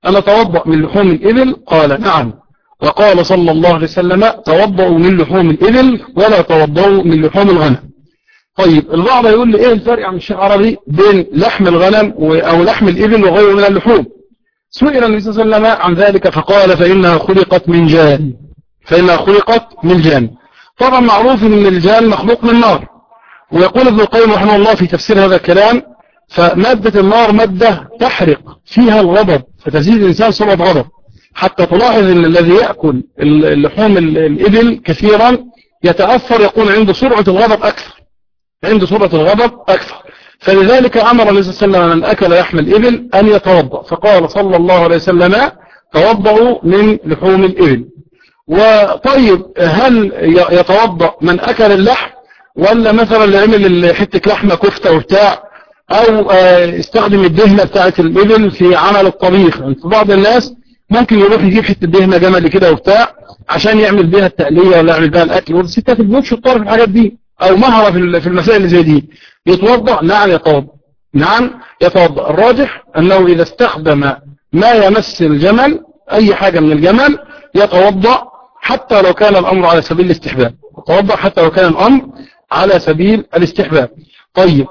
أنا توضأ من لحوم الإبل قال نعم وقال صلى الله عليه وسلم توضأوا من لحوم الإبل ولا توضأوا من لحوم الغنم طيب البعض يقول لي ايه الفرق عن الشيخ عربي بين لحم الغنم او لحم الإبل وغيره من اللحوم سئل النبي صلى الله عليه وسلم عن ذلك فقال فإنها خلقت من جان فإنها خلقت من جان طبعا معروف ان الجان مخلوق من نار ويقول ابن القيم رحمه الله في تفسير هذا الكلام فمادة النار مادة تحرق فيها الغضب فتزيد الإنسان سرعة غضب حتى تلاحظ ان الذي يأكل اللحوم الإبل كثيرا يتأثر يكون عنده سرعة الغضب أكثر عنده سرعة الغضب أكثر فلذلك أمر النبي صلى الله عليه وسلم من أكل لحم الإبل أن يتوضأ فقال صلى الله عليه وسلم توضأوا من لحوم الإبل وطيب هل يتوضأ من أكل اللحم ولا مثلا اللي عمل حتة لحمة كفتة وبتاع او استخدم الدهنة بتاعت الابل في عمل الطبيخ يعني بعض الناس ممكن يروح يجيب حتة دهنة جمل كده وبتاع عشان يعمل بيها التقلية ولا يعمل بيها الاكل والستات البيوت شطار في الحاجات دي او مهرة في المسائل اللي زي دي يتوضأ نعم يتوضأ نعم يتوضأ الراجح انه اذا استخدم ما يمس الجمل اي حاجة من الجمل يتوضأ حتى لو كان الامر على سبيل الاستحباب يتوضأ حتى لو كان الامر على سبيل الاستحباب طيب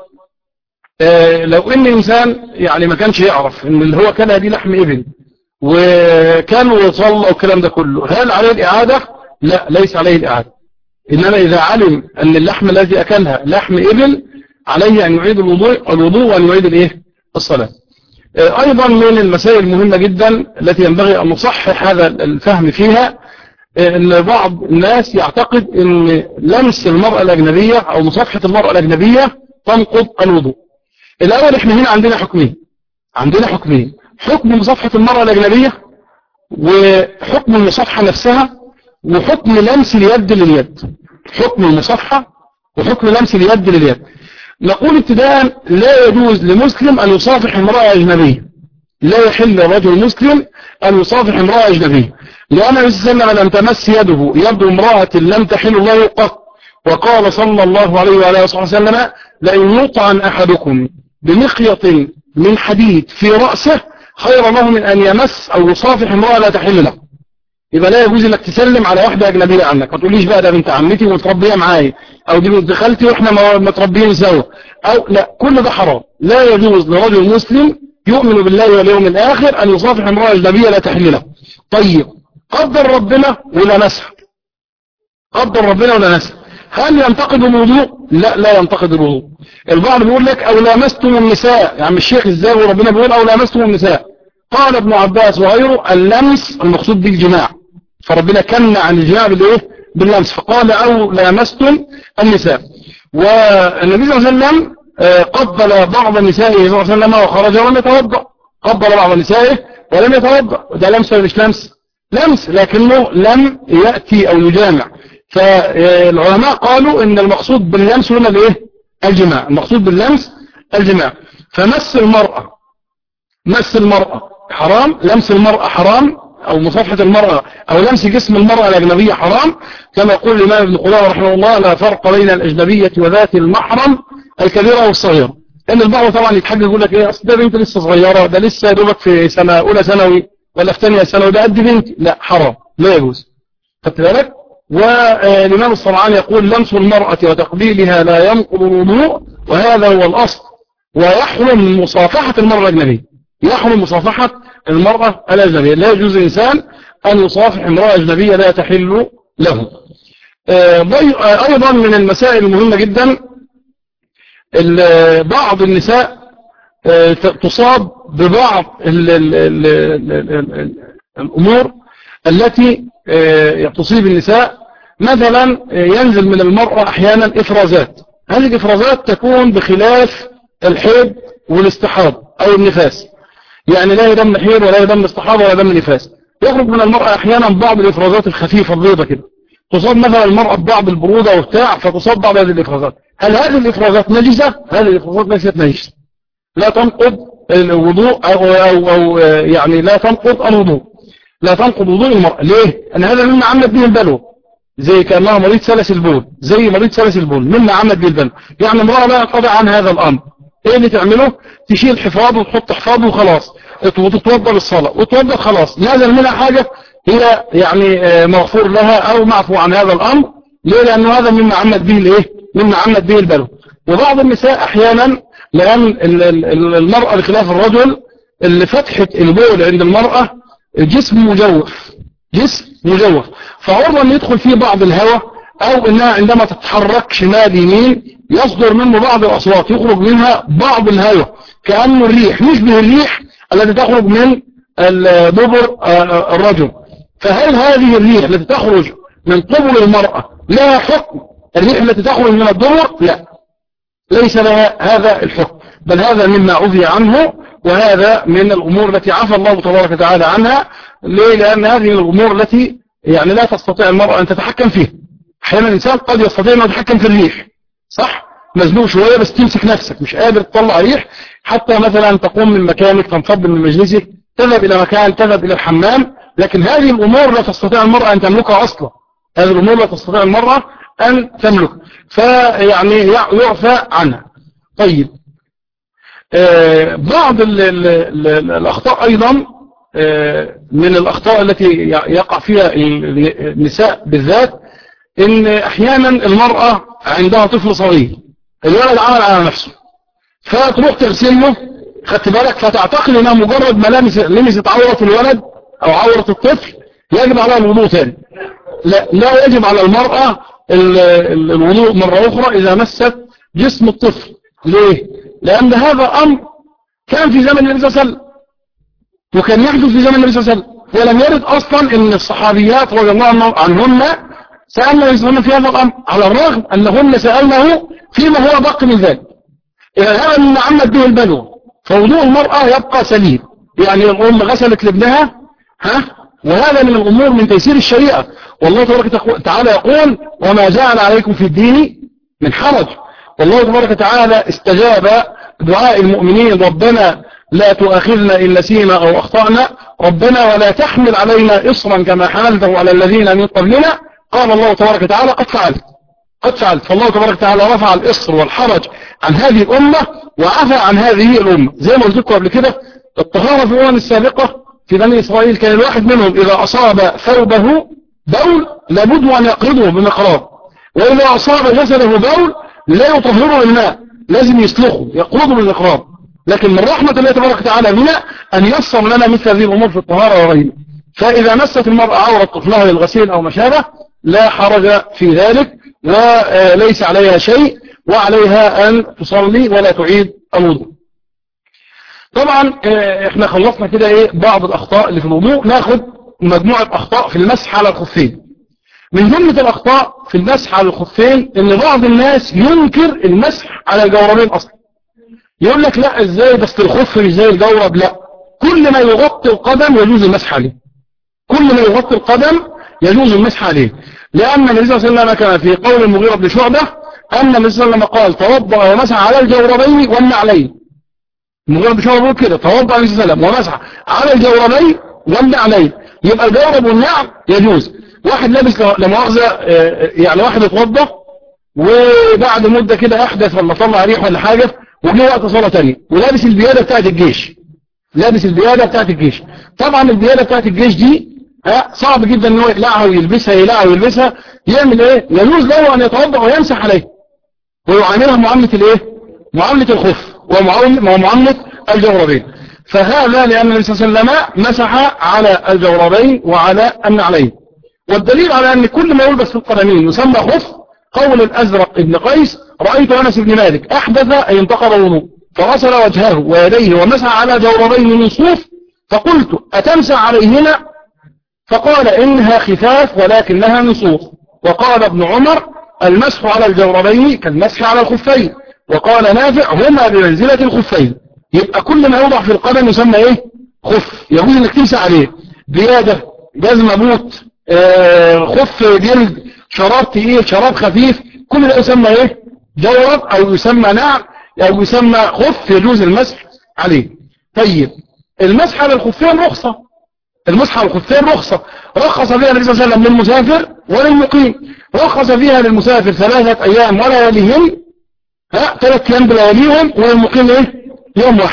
آه لو ان انسان يعني ما كانش يعرف ان اللي هو كان دي لحم ابل وكان يصلى والكلام ده كله هل عليه الاعادة لا ليس عليه الاعادة انما اذا علم ان اللحم الذي اكلها لحم ابل عليه ان يعيد الوضوء الوضوء وان يعيد الايه الصلاة آه ايضا من المسائل المهمة جدا التي ينبغي ان نصحح هذا الفهم فيها ان بعض الناس يعتقد ان لمس المرأة الاجنبية او مصافحة المرأة الاجنبية تنقض الوضوء الاول احنا هنا عندنا حكمين عندنا حكمين حكم مصافحة المرأة الاجنبية وحكم المصافحة نفسها وحكم لمس اليد لليد حكم المصافحة وحكم لمس اليد لليد نقول ابتداء لا يجوز لمسلم ان يصافح امرأة اجنبية لا يحل رجل مسلم ان يصافح امرأة اجنبية لأن النبي صلى الله عليه وسلم لم تمس يده يد امرأة لم تحل له قط وقال صلى الله عليه وآله وسلم لئن يطعن أحدكم بمخيط من حديد في رأسه خير له من أن يمس أو يصافح امرأة لا تحل له يبقى لا يجوز انك تسلم على واحدة أجنبية عنك ما تقوليش بقى ده بنت عمتي ومتربية معايا أو دي بنت خالتي وإحنا متربيين سوا أو لا كل ده حرام لا يجوز لرجل مسلم يؤمن بالله واليوم الآخر أن يصافح امرأة أجنبية لا تحل له طيب قدر ربنا ولمسها قدر ربنا ولمسها هل ينتقد الوضوء لا لا ينتقد الوضوء البعض بيقول لك او لامستم النساء يعني الشيخ ازاي وربنا بيقول او لامستم النساء قال ابن عباس وغيره اللمس المقصود به الجماع فربنا كن عن الجماع بالايه باللمس فقال او لامستم النساء والنبي صلى الله عليه وسلم قبل بعض نسائه صلى الله عليه وسلم وخرج ولم يتوضا قبل بعض نسائه ولم يتوضا ده لمس ولا مش لمس لمس لكنه لم يأتي أو يجامع فالعلماء قالوا ان المقصود باللمس هنا الايه الجماع المقصود باللمس الجماع فمس المرأة مس المرأة حرام لمس المرأة حرام او مصافحة المرأة او لمس جسم المرأة الاجنبية حرام كما يقول الامام ابن قدامه رحمه الله لا فرق بين الاجنبية وذات المحرم الكبيرة والصغيرة ان البعض طبعا يتحجج يقول لك ايه اصل ده بنت لسه صغيرة ده لسه يا دوبك في سنة اولى ثانوي ولا في ثانيه ثانوي ده قد بنتي لا حرام لا يجوز خدت بالك والإمام الصنعاني يقول لمس المرأة وتقبيلها لا ينقض الوضوء وهذا هو الأصل ويحرم مصافحة المرأة الأجنبية يحرم مصافحة المرأة الأجنبية لا يجوز الإنسان أن يصافح امرأة أجنبية لا تحل له أيضا من المسائل المهمة جدا بعض النساء تصاب ببعض الأمور التي تصيب النساء مثلا ينزل من المرأة أحيانا إفرازات هذه الإفرازات تكون بخلاف الحيض والاستحاض أو النفاس يعني لا يدم حيض ولا يدم استحاضة ولا دم نفاس يخرج من المرأة أحيانا بعض الإفرازات الخفيفة البيضة كده تصاب مثلا المرأة ببعض البرودة وبتاع فتصاب بعض هذه الإفرازات هل هذه الإفرازات نجسة؟ هذه الإفرازات ليست نجسة لا تنقض الوضوء أو, أو, أو يعني لا تنقض الوضوء لا تنقض وضوء المرأة ليه؟ أن هذا مما عملت به البلوى زي كأنها مريض سلس البول زي مريض سلس البول مما عملت به البلوى يعني امرأة لا ينقضي عن هذا الأمر ايه اللي تعمله تشيل حفاظ وتحط حفاظ وخلاص وتتوضا للصلاة وتوضا خلاص نازل منها حاجة هي يعني مغفور لها او معفو عن هذا الامر ليه لانه هذا مما عمد به الايه مما عمد به البلو وبعض النساء احيانا لان المرأة بخلاف الرجل اللي فتحة البول عند المرأة جسم مجوف جسم مجوف فعرضا ان يدخل فيه بعض الهواء او انها عندما تتحرك شمال يمين يصدر منه بعض الاصوات يخرج منها بعض الهواء كأنه الريح يشبه الريح التي تخرج من دبر الرجل فهل هذه الريح التي تخرج من قبل المرأة لها حكم الريح التي تخرج من الدبر لا ليس لها هذا الحكم بل هذا مما عفي عنه وهذا من الأمور التي عفى الله تبارك وتعالى عنها ليه لأن هذه من الأمور التي يعني لا تستطيع المرأة أن تتحكم فيها أحيانا الإنسان قد يستطيع أن يتحكم في الريح صح مزنوق شوية بس تمسك نفسك مش قادر تطلع ريح حتى مثلا تقوم من مكانك تنفض من مجلسك تذهب إلى مكان تذهب إلى الحمام لكن هذه الأمور لا تستطيع المرأة أن تملكها أصلا هذه الأمور لا تستطيع المرأة أن تملك فيعني يعفى عنها طيب آه بعض ال ال ال الأخطاء أيضا آه من الأخطاء التي يقع فيها النساء بالذات إن أحيانا المرأة عندها طفل صغير الولد عمل على نفسه فتروح تغسله خدت بالك فتعتقد انها مجرد ما لمست عورة الولد او عورة الطفل يجب عليها الوضوء ثاني لا, لا يجب على المرأة الوضوء مرة اخرى اذا مست جسم الطفل ليه لان هذا امر كان في زمن النبي صلى الله عليه وسلم وكان يحدث في زمن النبي صلى الله عليه وسلم ولم يرد اصلا ان الصحابيات رضي الله عنهن سألنا النبي في هذا الامر على الرغم انهن سألناه فيما هو باقي من ذلك إذا هذا مما عمد به البلوى فوضوء المرأة يبقى سليم يعني الأم غسلت لابنها ها وهذا من الأمور من تيسير الشريعة والله تبارك وتعالى يقول وما جعل عليكم في الدين من حرج والله تبارك وتعالى استجاب دعاء المؤمنين ربنا لا تؤاخذنا إن نسينا أو أخطأنا ربنا ولا تحمل علينا إصرا كما حملته على الذين من قبلنا قال الله تبارك وتعالى قد فعلت قد فعلت فالله تبارك وتعالى رفع الإصر والحرج عن هذه الأمة وعفى عن هذه الأمة زي ما قلت لكم قبل كده الطهارة في الأمم السابقة في بني إسرائيل كان الواحد منهم إذا أصاب ثوبه بول لابد أن يقرضه بمقراض وإذا أصاب جسده بول لا يطهره الماء لازم يسلخه يقرضه بالمقراض لكن من رحمة الله تبارك وتعالى بنا أن يصم لنا مثل هذه الأمور في الطهارة وغيرها فإذا مست المرأة عورة طفلها للغسيل أو مشابه لا حرج في ذلك وليس عليها شيء وعليها أن تصلي ولا تعيد الوضوء طبعا احنا خلصنا كده ايه بعض الأخطاء اللي في الوضوء ناخد مجموعة أخطاء في المسح على الخفين من جملة الأخطاء في المسح على الخفين ان بعض الناس ينكر المسح على الجوربين أصلا يقول لك لا ازاي بس الخف مش زي الجورب لا كل ما يغطي القدم يجوز المسح عليه كل ما يغطي القدم يجوز المسح عليه لأن النبي صلى الله عليه وسلم كان في قول المغيرة بن شعبة أن النبي صلى الله عليه وسلم قال توضأ ومسح على الجوربين والنعلين المغيرة بن شعبة بيقول كده توضأ النبي صلى الله عليه وسلم ومسح على الجوربين والنعلين يبقى الجورب والنعم يجوز واحد لابس لمؤاخذة يعني واحد اتوضى وبعد مدة كده أحدث ولا طلع ريح ولا حاجة وجه وقت صلاة تانية ولابس البيادة بتاعت الجيش لابس البيادة بتاعت الجيش طبعا البيادة بتاعت الجيش دي صعب جدا ان هو يقلعها ويلبسها يقلعها ويلبسها يعمل ايه يجوز له ان يتوضا ويمسح عليه ويعاملها معاملة الايه معاملة الخف ومعاملة الجوربين فهذا لان النبي صلى الله عليه وسلم مسح على الجوربين وعلى النعلين والدليل على ان كل ما يلبس في القدمين يسمى خف قول الازرق ابن قيس رأيت انس بن مالك احدث اي انتقض الوضوء فغسل وجهه ويديه ومسح على جوربين من صوف فقلت اتمسح عليهما فقال إنها خفاف ولكنها نصوص وقال ابن عمر المسح على الجوربين كالمسح على الخفين وقال نافع هما بمنزلة الخفين يبقى كل ما يوضع في القدم يسمى ايه خف يقول انك تمسى عليه بيادة جزمة بوت آه خف جلد شراب تقيل شراب خفيف كل ده يسمى ايه جورب او يسمى نعم او يسمى خف يجوز المسح عليه طيب المسح على الخفين رخصة المسح على الخفين رخصة رخص فيها النبي صلى الله عليه وسلم للمسافر وللمقيم رخص فيها للمسافر ثلاثة أيام ولا يليهم ها ثلاث أيام بلياليهم وللمقيم إيه يوم واحد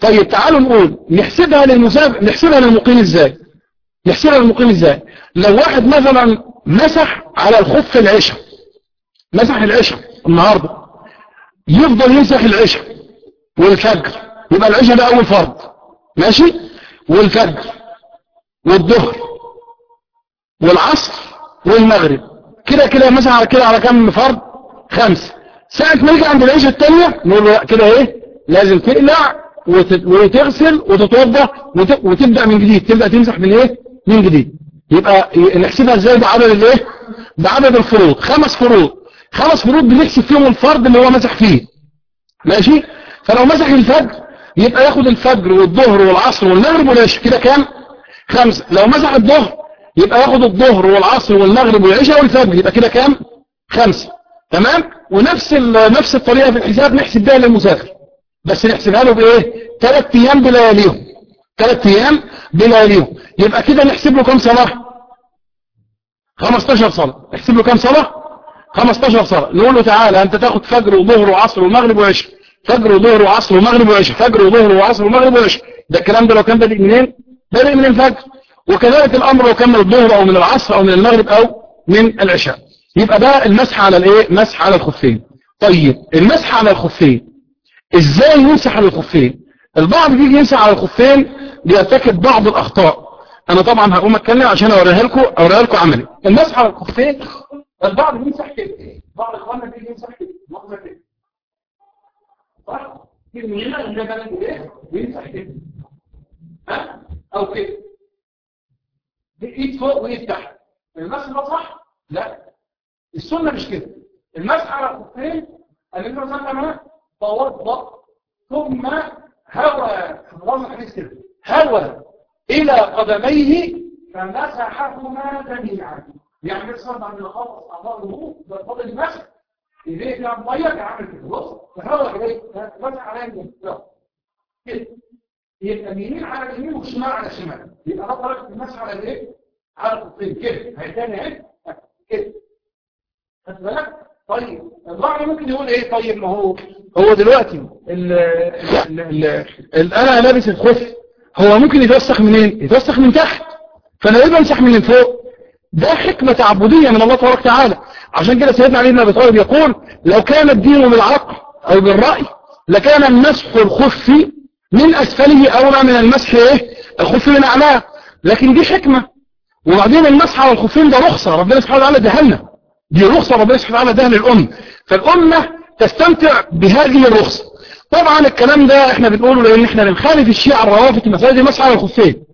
طيب تعالوا نقول نحسبها للمسافر نحسبها للمقيم ازاي نحسبها للمقيم ازاي لو واحد مثلا مسح على الخف العشاء مسح العشاء النهارده يفضل يمسح العشاء والفجر يبقى العشاء ده اول فرض ماشي والفجر والظهر والعصر والمغرب كده كده مسح على كده على كم فرض خمسه ساعة ما يجي عند العيشة التانية نقول له كده ايه لازم تقلع وتغسل وتتوضى وتبدأ من جديد تبدأ تمسح من ايه من جديد يبقى نحسبها ازاي بعدد الايه بعدد الفروض خمس فروض خمس فروض بنحسب فيهم الفرض اللي هو مسح فيه ماشي فلو مسح الفجر يبقى ياخد الفجر والظهر والعصر والمغرب والعشاء كده كام خمسة لو مسح الظهر يبقى ياخد الظهر والعصر والمغرب والعشاء والفجر يبقى كده كام خمسة تمام ونفس نفس الطريقة في الحساب نحسب بها للمسافر بس نحسبها له بايه ثلاث ايام بلياليهم ثلاث ايام بلياليهم يبقى كده نحسب له كم صلاة 15 صلاة نحسب له كم صلاة 15 صلاة نقول له تعالى انت تاخد فجر وظهر وعصر ومغرب وعشاء فجر وظهر وعصر ومغرب وعشاء فجر وظهر وعصر ومغرب وعشاء ده الكلام ده لو كان بادئ منين بادئ من الفجر وكذلك الامر لو كان من الظهر او من العصر او من المغرب او من العشاء يبقى ده المسح على الايه مسح على الخفين طيب المسح على الخفين ازاي يمسح على الخفين البعض بيجي يمسح على الخفين بيرتكب بعض الاخطاء انا طبعا هقوم اتكلم عشان اوريها لكم اوريها لكم عملي المسح على الخفين البعض بيمسح كده بعض اخواننا بيجي يمسح كده لحظه كده صح كده من هنا من هنا ايه بيمسح كده ها او كده بايد فوق وايد تحت المسح ده صح لا السنة مش كده المسح على الخفين النبي صلى الله عليه وسلم توضأ ثم هوى في الحديث كده هوى إلى قدميه فمسحهما جميعا يعني بيصير بعد ما خلص أعضاء الوضوء ده فاضل المسح إيديه فيها مية يعمل كده بص فهوى عليه مسح عليه كده يبقى اليمين على اليمين والشمال على الشمال يبقى ده طريقة المسح على الايه؟ على الخفين كده هيتاني اهي كده خد بالك طيب البعض ممكن يقول ايه طيب ما هو هو دلوقتي ال ال ال ال انا لابس الخف هو ممكن يتوسخ منين يتوسخ من تحت فانا ليه بمسح من فوق ده حكمة تعبدية من الله تبارك وتعالى عشان كده سيدنا علي بن ابي طالب يقول لو كان الدين بالعقل او بالرأي لكان المسح الخف من اسفله اولى من المسح ايه الخف من اعلاه لكن دي حكمة وبعدين المسح على الخفين ده رخصة ربنا سبحانه وتعالى دهلنا دي رخصة ربنا سبحانه وتعالى ده للأم فالأمة تستمتع بهذه الرخصة طبعا الكلام ده احنا بنقوله لأن احنا بنخالف الشيعة الروافض في مسألة مسح على الخفين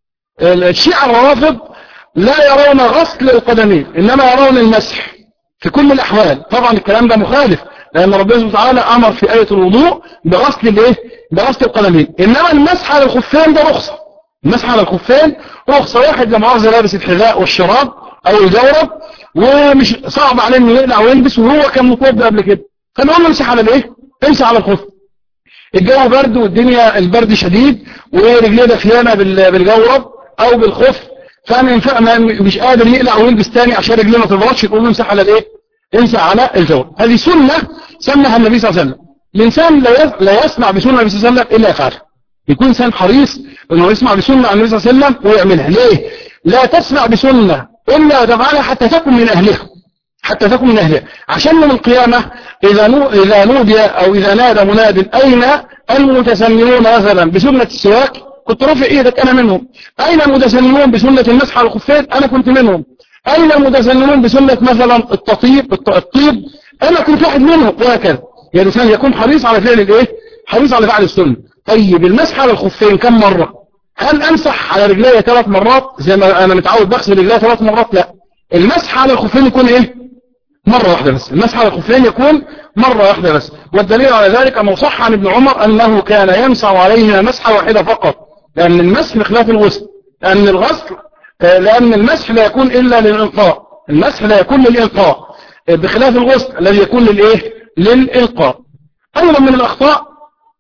الشيعة الروافض لا يرون غسل القدمين إنما يرون المسح في كل الأحوال طبعا الكلام ده مخالف لأن ربنا سبحانه وتعالى أمر في آية الوضوء بغسل الايه بغسل القدمين إنما المسح على الخفين ده رخصة المسح على الخفين رخصة واحد لمؤاخذة لابس الحذاء والشراب أو الجورب ومش صعب عليه انه يقلع ويلبس وهو كان متوضى قبل كده فنقول له امسح على الايه امسح على الخف الجو برد والدنيا البرد شديد ورجليه دفيانه بالجورب او بالخف فانا مش قادر يقلع ويلبس تاني عشان رجليه ما تبردش تقول له امسح على الايه امسح على الجورب هذه سنه سنها النبي صلى الله عليه وسلم الانسان لا يسمع بسنه النبي صلى الله عليه وسلم الا يفعلها يكون انسان حريص انه يسمع بسنه عن النبي صلى الله عليه وسلم ويعملها ليه لا تسمع بسنه إلا تفعلها حتى تكون من أهلها حتى تكون من أهلها عشان من القيامة إذا نو إذا نودي أو إذا نادى مناد أين المتسننون مثلا بسنة السواك كنت رافع إيدك أنا منهم أين المتسننون بسنة المسح على الخفين أنا كنت منهم أين المتسننون بسنة مثلا التطيب الطيب أنا كنت واحد منهم وهكذا يعني الإنسان يكون حريص على فعل الإيه حريص على فعل السنة طيب المسح على الخفين كم مرة هل امسح على رجلي ثلاث مرات زي ما انا متعود بغسل رجلي ثلاث مرات لا المسح على الخفين يكون ايه مرة واحدة بس المسح على الخفين يكون مرة واحدة بس والدليل على ذلك انه صح عن ابن عمر انه كان يمسح عليهما مسحة واحدة فقط لان المسح بخلاف الغسل لان الغسل لان المسح لا يكون الا للالقاء المسح لا يكون للالقاء بخلاف الغسل الذي يكون للايه للالقاء ايضا من الاخطاء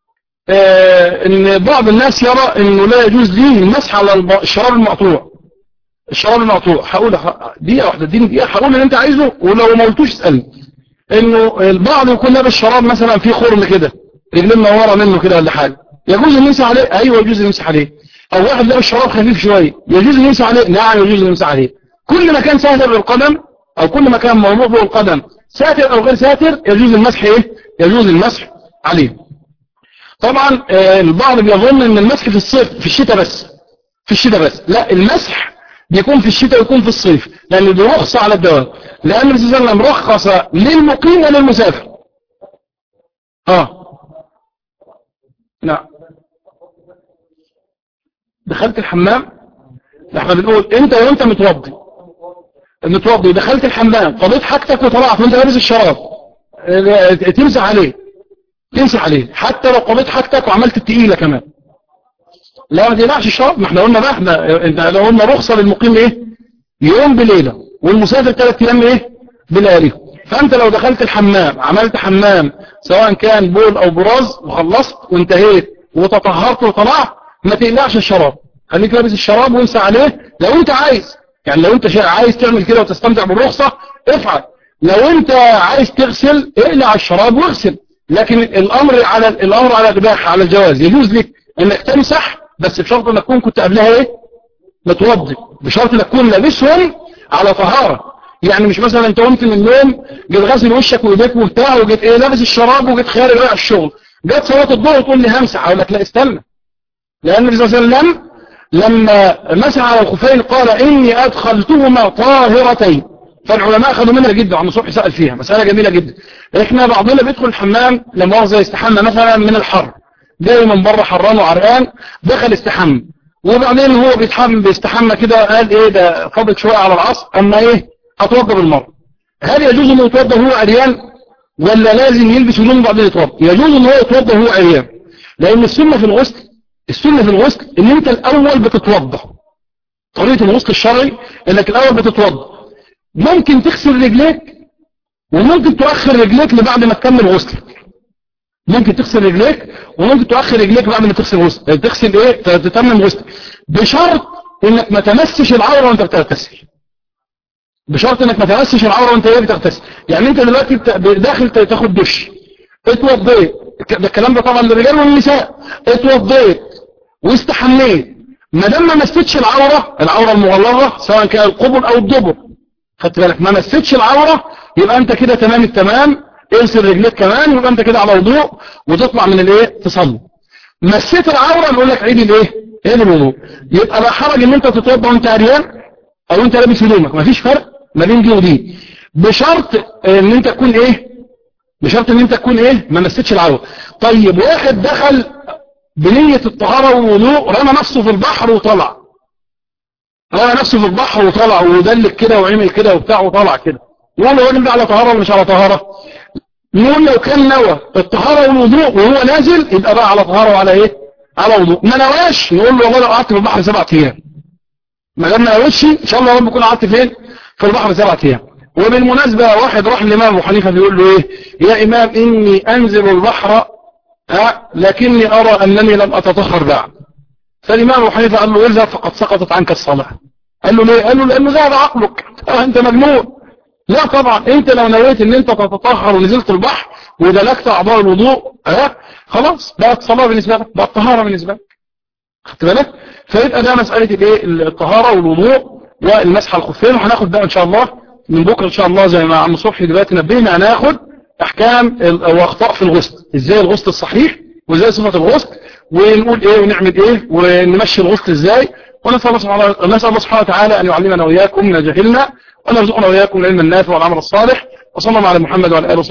آه ان بعض الناس يرى انه لا يجوز ليه المسح على الشراب المقطوع الشراب المقطوع هقول دقيقه واحده اديني دقيقه هقول اللي انت عايزه ولو ما قلتوش اسالني انه البعض يكون لابس شراب مثلا فيه خرم كده رجلين منوره منه كده ولا حاجه يجوز ان يمسح عليه ايوه يجوز ان يمسح عليه او واحد لقى الشراب خفيف شويه يجوز ان يمسح عليه نعم يجوز ان يمسح عليه كل ما كان ساتر للقدم او كل ما كان موضوع فوق القدم ساتر او غير ساتر يجوز المسح ايه يجوز المسح عليه طبعا آه، البعض بيظن ان المسح في الصيف في الشتاء بس في الشتاء بس لا المسح بيكون في الشتاء ويكون في الصيف لان دي رخصة على الدوام لان النبي صلى الله عليه وسلم رخص للمقيم وللمسافر اه نعم دخلت الحمام احنا بنقول انت وانت متوضي متوضي دخلت الحمام قضيت حاجتك وطلعت وانت لابس الشراب اه، تمسح عليه تمسح عليه حتى لو قضيت حاجتك وعملت التقيلة كمان لا ما تقلعش الشراب ما احنا قلنا بقى احنا انت لو قلنا رخصة للمقيم ايه يوم بليلة والمسافر ثلاث ايام ايه بلياليه فانت لو دخلت الحمام عملت حمام سواء كان بول او براز وخلصت وانتهيت وتطهرت وطلعت ما تقلعش الشراب خليك لابس الشراب وامسح عليه لو انت عايز يعني لو انت شا- عايز تعمل كده وتستمتع بالرخصة افعل لو انت عايز تغسل اقلع الشراب واغسل لكن الامر على الامر على الاباحه على الجواز يجوز لك انك تمسح بس بشرط انك تكون كنت قبلها ايه متوضي بشرط انك تكون لابسهم على طهارة يعني مش مثلا انت قمت من النوم جيت غاسل وشك وايديك وبتاع وجيت ايه لابس الشراب وجيت خارج رايح الشغل جت صلاه الظهر تقول لي همسح اقول لك لا استنى لان النبي صلى الله عليه وسلم لما مسح على الخفين قال اني ادخلتهما طاهرتين فالعلماء خدوا منها جدا عم صبحي سأل فيها مسألة جميلة جدا احنا بعضنا بيدخل الحمام لما مؤاخذة يستحمى مثلا من الحر جاي من بره حران وعرقان دخل استحمى وبعدين هو بيتحمى بيستحمى كده قال ايه ده فضل شوية على العصر اما ايه اتوضى بالمرة هل يجوز انه يتوضى وهو عريان ولا لازم يلبس هدوم بعدين يتوضى يجوز ان هو يتوضى وهو عريان لان السنة في الغسل السنة في الغسل ان انت الاول بتتوضى طريقة الغسل الشرعي انك الاول بتتوضى ممكن تغسل رجليك وممكن تؤخر رجليك لبعد ما تكمل غسلك ممكن تغسل رجليك وممكن تؤخر رجليك بعد ما تغسل غسل تغسل ايه تتمم غسلك بشرط انك ما تمسش العوره وانت بتغتسل بشرط انك ما تمسش العوره وانت ايه بتغتسل يعني انت دلوقتي بت- داخل تاخد دش اتوضيت ده الكلام ده طبعا للرجال والنساء اتوضيت واستحميت ما دام ما مستش العوره العوره المغلظه سواء كان القبل او الدبر خدت بالك ما مستش العوره يبقى انت كده تمام التمام اغسل رجليك كمان يبقى انت كده على وضوء وتطلع من الايه تصلي مسيت العوره نقول لك عيد الايه عيد الوضوء يبقى لا حرج ان انت تتوضا وانت عريان او انت لابس هدومك مفيش فرق ما بين دي ودي بشرط ان انت تكون ايه بشرط ان انت تكون ايه ما مستش العوره طيب واحد دخل بنية الطهارة والوضوء رمى نفسه في البحر وطلع رمى نفسه في البحر وطلع ودلك كده وعمل كده وبتاع وطلع كده نقول الراجل ده على طهارة ولا مش على طهارة نقول لو كان نوى الطهارة والوضوء وهو نازل يبقى بقى على طهارة وعلى ايه على وضوء ما نواش نقول له والله لو قعدت في البحر سبع ايام ما دام ما نواش ان شاء الله رب يكون قعدت فين في البحر سبع ايام وبالمناسبة واحد راح لامام ابو حنيفه بيقول له ايه يا امام اني انزل البحر ها لكني ارى انني لم اتطهر بعد فالامام ابو حنيفه قال له اذهب فقد سقطت عنك الصلاه قال له ليه قال له لانه ذهب عقلك اه انت مجنون لا طبعا انت لو نويت ان انت تتطهر ونزلت البحر ودلكت اعضاء الوضوء ها خلاص بقت صلاه بالنسبه لك بقت طهاره بالنسبه لك خدت بالك فيبقى ده مساله الايه الطهاره والوضوء والمسح على الخفين وهناخد ده ان شاء الله من بكره ان شاء الله زي ما عم صبحي دلوقتي نبهنا هناخد احكام ال- واخطاء في الغسل ازاي الغسل الصحيح وازاي صفه الغسل ونقول ايه ونعمل ايه ونمشي الغسل ازاي ونسال الله سبحانه نسال الله سبحانه وتعالى ان يعلمنا واياكم ما جهلنا وان يرزقنا واياكم العلم النافع والعمل الصالح وصلى الله على محمد وعلى اله وصحبه